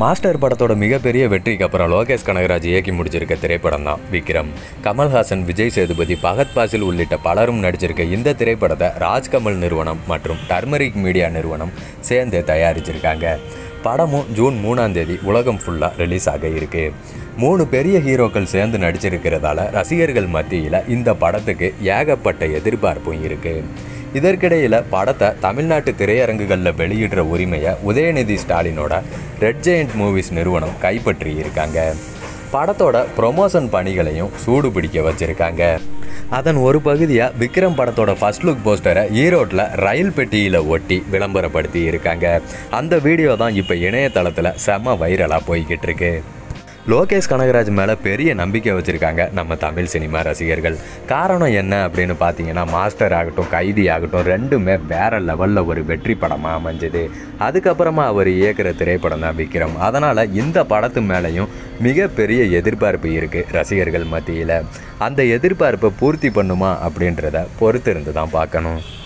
master படத்தோட மிகப்பெரிய வெற்றிக்கு அப்புறம் லோகேஷ் கனகராஜ் இயக்கி முடிச்சிருக்க திரைப்படம் தான் விக்ரம் கமல்ஹாசன் விஜய் சேதுபதி பகத் பாசில் உள்ளிட்ட பலரும் நடிச்சிருக்க இந்த திரைப்படத்தை ராஜ்கமல் நிறுவனம் மற்றும் டர்மரிக் மீடியா நிறுவனம் சேர்ந்து தயாரிச்சிருக்காங்க படமும் ஜூன் மூணாம் தேதி உலகம் ஃபுல்லாக ரிலீஸ் ஆக இருக்கு மூணு பெரிய ஹீரோக்கள் சேர்ந்து நடிச்சிருக்கிறதால ரசிகர்கள் மத்தியில் இந்த படத்துக்கு ஏகப்பட்ட எதிர்பார்ப்பும் இருக்குது இதற்கிடையில் படத்தை தமிழ்நாட்டு திரையரங்குகளில் வெளியிடுற உரிமையை உதயநிதி ஸ்டாலினோட ரெட் ஜெயண்ட் மூவிஸ் நிறுவனம் கைப்பற்றி இருக்காங்க படத்தோட ப்ரொமோஷன் பணிகளையும் சூடு பிடிக்க வச்சிருக்காங்க அதன் ஒரு பகுதியாக விக்ரம் படத்தோட ஃபர்ஸ்ட் லுக் போஸ்டரை ஈரோட்டில் ரயில் பெட்டியில் ஒட்டி விளம்பரப்படுத்தி இருக்காங்க அந்த வீடியோ தான் இப்போ இணையதளத்தில் செம வைரலாக போய்கிட்டு இருக்கு லோகேஷ் கனகராஜ் மேலே பெரிய நம்பிக்கை வச்சுருக்காங்க நம்ம தமிழ் சினிமா ரசிகர்கள் காரணம் என்ன அப்படின்னு பார்த்தீங்கன்னா மாஸ்டர் ஆகட்டும் கைதி ஆகட்டும் ரெண்டுமே வேற லெவலில் ஒரு வெற்றி படமாக அமைஞ்சது அதுக்கப்புறமா அவர் இயக்குற திரைப்படம் தான் விக்ரம் அதனால் இந்த படத்து மேலேயும் மிகப்பெரிய எதிர்பார்ப்பு இருக்குது ரசிகர்கள் மத்தியில் அந்த எதிர்பார்ப்பை பூர்த்தி பண்ணுமா அப்படின்றத பொறுத்திருந்து தான் பார்க்கணும்